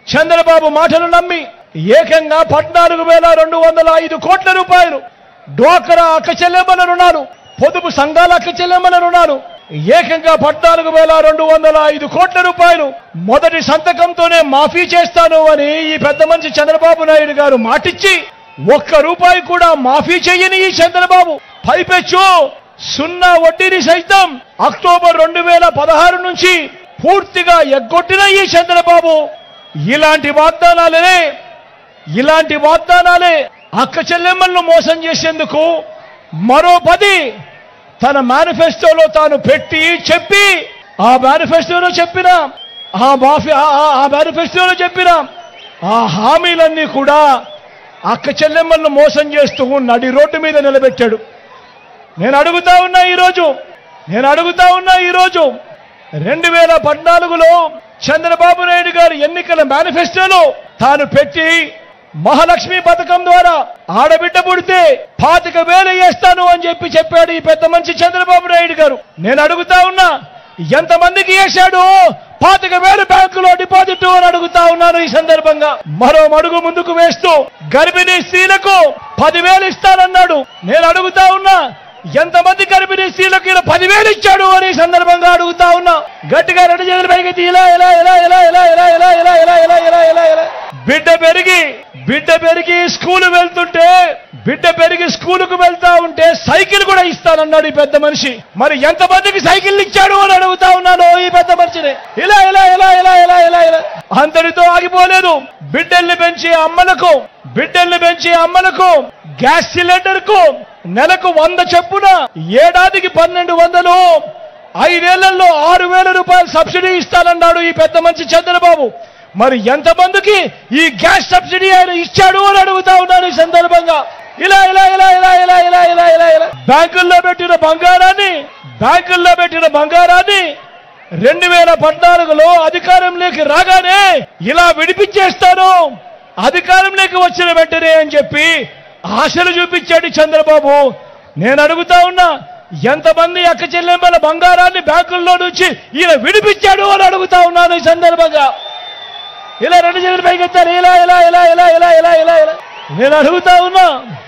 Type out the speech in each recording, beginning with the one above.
చంద్రబాబు మాటలు నమ్మి ఏకంగా పద్నాలుగు వేల రెండు వందల ఐదు కోట్ల రూపాయలు డ్వాక్రా అక్క చెల్లెమ్మల రుణాలు పొదుపు సంఘాల అక్క చెల్లెమ్మల రుణాలు ఏకంగా పద్నాలుగు వేల రెండు వందల ఐదు కోట్ల రూపాయలు మొదటి సంతకంతోనే మాఫీ చేస్తాను అని ఈ పెద్ద మనిషి చంద్రబాబు నాయుడు గారు మాటిచ్చి ఒక్క రూపాయి కూడా మాఫీ చెయ్యని ఈ చంద్రబాబు పైపెచ్చు సున్నా వడ్డీని సైతం అక్టోబర్ రెండు వేల పదహారు నుంచి పూర్తిగా ఎగ్గొట్టిన ఈ చంద్రబాబు ఇలాంటి వాగ్దానాలనే ఇలాంటి వాగ్దానాలే అక్క చెల్లెమ్మలను మోసం చేసేందుకు మరో పది తన మేనిఫెస్టోలో తాను పెట్టి చెప్పి ఆ మేనిఫెస్టోలో చెప్పిన ఆ మాఫీ ఆ- ఆ- ఆ మేనిఫెస్టోలో చెప్పిన ఆ హామీలన్నీ కూడా అక్క చెల్లెమ్మలను మోసం చేస్తూ నడి రోడ్డు మీద నిలబెట్టాడు నేను అడుగుతా ఉన్నా ఈరోజు నేను అడుగుతా ఉన్నా ఈరోజు రెండు వేల పద్నాలుగులో చంద్రబాబు నాయుడు గారు ఎన్నికల మేనిఫెస్టోలో తాను పెట్టి మహాలక్ష్మి పథకం ద్వారా ఆడబిడ్డ పుడితే పాతిక వేలు వేస్తాను అని చెప్పి చెప్పాడు ఈ పెద్ద మనిషి చంద్రబాబు నాయుడు గారు నేను అడుగుతా ఉన్నా ఎంతమందికి వేశాడు పాతిక వేలు బ్యాంకులో డిపాజిట్ అని అడుగుతా ఉన్నాను ఈ సందర్భంగా మరో మడుగు ముందుకు వేస్తూ గర్భిణీ స్త్రీలకు పదివేలు ఇస్తానన్నాడు నేను అడుగుతా ఉన్నా ఎంతమంది గర్భిణీ స్త్రీలకు ఇలా పదివేలు ఇచ్చాడు అని ఈ సందర్భంగా అడుగుతా ఉన్నా గట్టిగా రెండు చేతులు పైకి ఇలా ఇలా ఇలా ఇలా ఇలా ఇలా ఇలా ఇలా ఇలా ఇలా ఇలా ఇలా ఇలా బిడ్డ పెరిగి బిడ్డ పెరిగి స్కూల్ వెళ్తుంటే బిడ్డ పెరిగి స్కూలుకు వెళ్తా ఉంటే సైకిల్ కూడా ఇస్తానన్నాడు ఈ పెద్ద మనిషి మరి ఎంతమందికి సైకిల్ ఇచ్చాడు అని అడుగుతా ఉన్నాను ఈ పెద్ద మనిషిని ఇలా ఇలా ఇలా ఇలా ఇలా ఇలా ఇలా అంతటితో ఆగిపోలేదు బిడ్డల్ని పెంచే అమ్మలకు బిడ్డల్ని పెంచే అమ్మలకు గ్యాస్ సిలిండర్ కు నెలకు వంద చొప్పున ఏడాదికి పన్నెండు వందలు ఐదేళ్లలో ఆరు వేల రూపాయలు సబ్సిడీ ఇస్తానన్నాడు ఈ పెద్ద మనిషి చంద్రబాబు మరి ఎంతమందికి ఈ గ్యాస్ సబ్సిడీ ఆయన ఇచ్చాడు అని అడుగుతా ఉన్నాను ఈ సందర్భంగా ఇలా ఇలా ఇలా ఇలా ఇలా ఇలా ఇలా ఇలా ఇలా బ్యాంకుల్లో పెట్టిన బంగారాన్ని బ్యాంకుల్లో పెట్టిన బంగారాన్ని రెండు వేల పద్నాలుగులో అధికారంలోకి రాగానే ఇలా విడిపించేస్తాను అధికారంలోకి వచ్చిన వెంటనే అని చెప్పి ఆశలు చూపించాడు చంద్రబాబు నేను అడుగుతా ఉన్నా ఎంతమంది అక్క చెల్లెమ్మల బంగారాన్ని బ్యాంకుల్లో నుంచి ఈయన విడిపించాడు అని అడుగుతా ఉన్నాను ఈ సందర్భంగా ఇలా రెండు చేతులు పైకెత్తారు ఇలా ఇలా ఇలా ఇలా ఇలా ఇలా ఇలా ఇలా నేను అడుగుతా ఉన్నా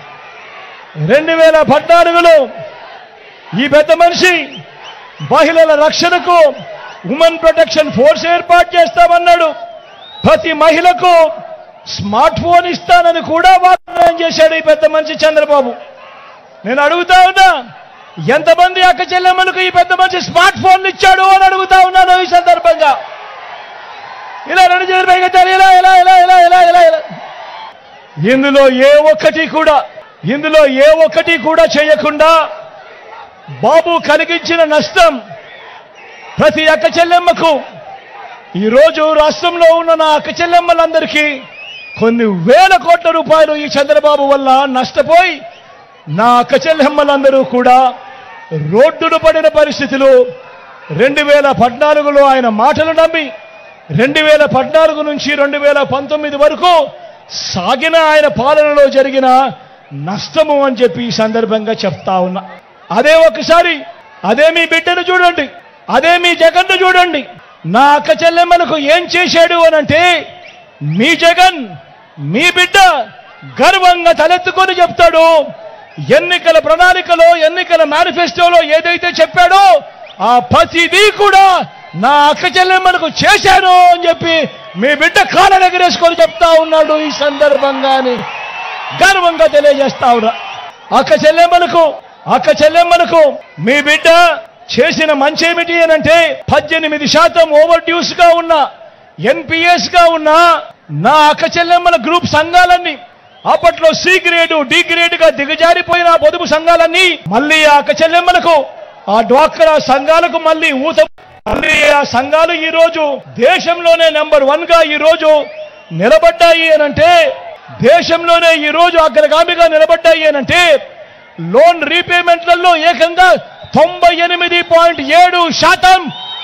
రెండు వేల పద్నాలుగులో ఈ పెద్ద మనిషి మహిళల రక్షణకు ఉమెన్ ప్రొటెక్షన్ ఫోర్స్ ఏర్పాటు చేస్తామన్నాడు ప్రతి మహిళకు స్మార్ట్ ఫోన్ ఇస్తానని కూడా వాగ్దానం చేశాడు ఈ పెద్ద మనిషి చంద్రబాబు నేను అడుగుతా ఉన్నా ఎంతమంది అక్క చెల్లెమ్మలకు ఈ పెద్ద మనిషి స్మార్ట్ ఫోన్లు ఇచ్చాడు అని అడుగుతా ఉన్నాను ఈ సందర్భంగా ఇలా రెండు చేతులు పైకెత్తారు ఇలా ఇలా ఇలా ఇలా ఇలా ఇలా ఇలా ఇందులో ఏ ఒక్కటి కూడా ఇందులో ఏ ఒక్కటి కూడా చేయకుండా బాబు కలిగించిన నష్టం ప్రతి అక్క చెల్లెమ్మకు ఈరోజు రాష్ట్రంలో ఉన్న నా అక్క చెల్లెమ్మలందరికీ కొన్ని వేల కోట్ల రూపాయలు ఈ చంద్రబాబు వల్ల నష్టపోయి నా అక్క చెల్లెమ్మలందరూ కూడా రోడ్డును పడిన పరిస్థితులు రెండు వేల పద్నాలుగులో ఆయన మాటలు నమ్మి రెండు వేల పద్నాలుగు నుంచి రెండు వేల పంతొమ్మిది వరకు సాగిన ఆయన పాలనలో జరిగిన నష్టము అని చెప్పి ఈ సందర్భంగా చెప్తా ఉన్నా అదే ఒకసారి అదే మీ బిడ్డను చూడండి అదే మీ జగన్ను చూడండి నా అక్క చెల్లెమ్మలకు ఏం చేశాడు అనంటే మీ జగన్ మీ బిడ్డ గర్వంగా తలెత్తుకొని చెప్తాడు ఎన్నికల ప్రణాళికలో ఎన్నికల మేనిఫెస్టోలో ఏదైతే చెప్పాడో ఆ ప్రతిదీ కూడా నా అక్క చెల్లెమ్మలకు చేశాను అని చెప్పి మీ బిడ్డ కాళ్ళ ఎగరేసుకొని చెప్తా ఉన్నాడు ఈ సందర్భంగాని గర్వంగా తెలియజేస్తా ఉన్నా అక్క చెల్లెమ్మలకు అక్క చెల్లెమ్మలకు మీ బిడ్డ చేసిన మంచేమిటి అనంటే పద్దెనిమిది శాతం ఓవర్ డ్యూస్ గా ఉన్న ఎన్పిఎస్ గా ఉన్న నా అక్క చెల్లెమ్మల గ్రూప్ సంఘాలన్నీ అప్పట్లో సి గ్రేడు డి గ్రేడ్ గా దిగజారిపోయిన ఆ పొదుపు సంఘాలన్నీ మళ్ళీ ఆ అక్క చెల్లెమ్మలకు ఆ డ్వాక్రా సంఘాలకు మళ్ళీ ఊత మళ్ళీ ఆ సంఘాలు ఈ రోజు దేశంలోనే నెంబర్ వన్ గా ఈ రోజు నిలబడ్డాయి అనంటే దేశంలోనే ఈ రోజు అగ్రగామిగా నిలబడ్డాయి అనంటే లోన్ రీపేమెంట్లలో ఏకంగా తొంభై ఎనిమిది పాయింట్ ఏడు శాతం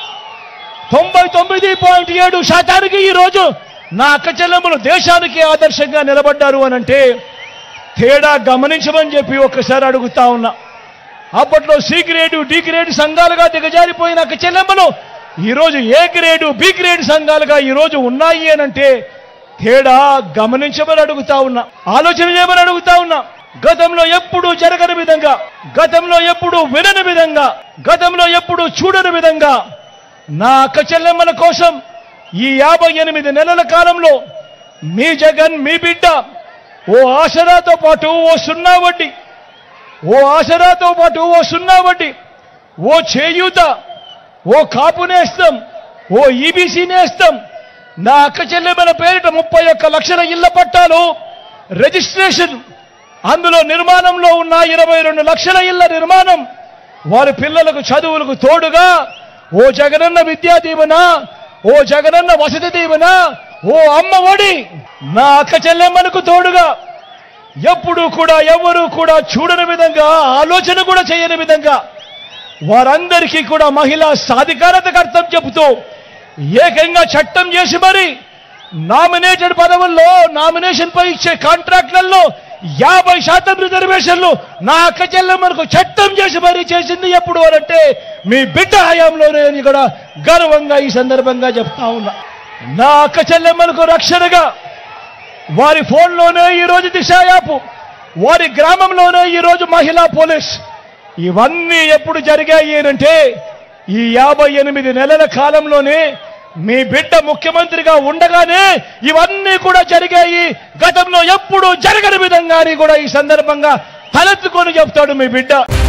తొంభై తొమ్మిది పాయింట్ ఏడు శాతానికి ఈ రోజు నా అక్క చెల్లెమ్మలు దేశానికి ఆదర్శంగా నిలబడ్డారు అనంటే తేడా గమనించమని చెప్పి ఒక్కసారి అడుగుతా ఉన్నా అప్పట్లో సి గ్రేడు డి గ్రేడ్ సంఘాలుగా దిగజారిపోయిన అక్క చెల్లెమ్మలు ఈరోజు ఏ గ్రేడు బి గ్రేడ్ సంఘాలుగా ఈరోజు ఉన్నాయి అనంటే తేడా గమనించమని అడుగుతా ఉన్నా ఆలోచన చేయమని అడుగుతా ఉన్నా గతంలో ఎప్పుడు జరగని విధంగా గతంలో ఎప్పుడు వినని విధంగా గతంలో ఎప్పుడు చూడని విధంగా నా అక్క చెల్లెమ్మల కోసం ఈ యాభై ఎనిమిది నెలల కాలంలో మీ జగన్ మీ బిడ్డ ఓ ఆసరాతో పాటు ఓ సున్నా వడ్డీ ఓ ఆసరాతో పాటు ఓ సున్నా వడ్డీ ఓ చేయూత ఓ కాపు నేస్తం ఓ ఈబీసీ నేస్తం నా అక్క చెల్లెమ్మల పేరిట ముప్పై ఒక్క లక్షల ఇళ్ల పట్టాలు రిజిస్ట్రేషన్ అందులో నిర్మాణంలో ఉన్న ఇరవై రెండు లక్షల ఇళ్ల నిర్మాణం వారి పిల్లలకు చదువులకు తోడుగా ఓ జగనన్న విద్యా దీవెన ఓ జగనన్న వసతి దీవెన ఓ అమ్మ ఒడి నా అక్క చెల్లెమ్మలకు తోడుగా ఎప్పుడు కూడా ఎవరు కూడా చూడని విధంగా ఆలోచన కూడా చేయని విధంగా వారందరికీ కూడా మహిళా సాధికారతకు అర్థం చెబుతూ ఏకంగా చట్టం చేసి మరి నామినేటెడ్ పదవుల్లో నామినేషన్ పై ఇచ్చే కాంట్రాక్ట్లలో యాభై శాతం రిజర్వేషన్లు నా అక్క చెల్లెమ్మలకు చట్టం చేసి మరీ చేసింది ఎప్పుడు అనంటే మీ బిడ్డ హయాంలోనే అని కూడా గర్వంగా ఈ సందర్భంగా చెప్తా ఉన్నా నా అక్క చెల్లెమ్మలకు రక్షణగా వారి ఫోన్లోనే ఈరోజు దిశ యాప్ వారి గ్రామంలోనే ఈరోజు మహిళా పోలీస్ ఇవన్నీ ఎప్పుడు జరిగాయి అంటే ఈ యాభై ఎనిమిది నెలల కాలంలోనే మీ బిడ్డ ముఖ్యమంత్రిగా ఉండగానే ఇవన్నీ కూడా జరిగాయి గతంలో ఎప్పుడు జరగని విధంగా అని కూడా ఈ సందర్భంగా తలెత్తుకొని చెప్తాడు మీ బిడ్డ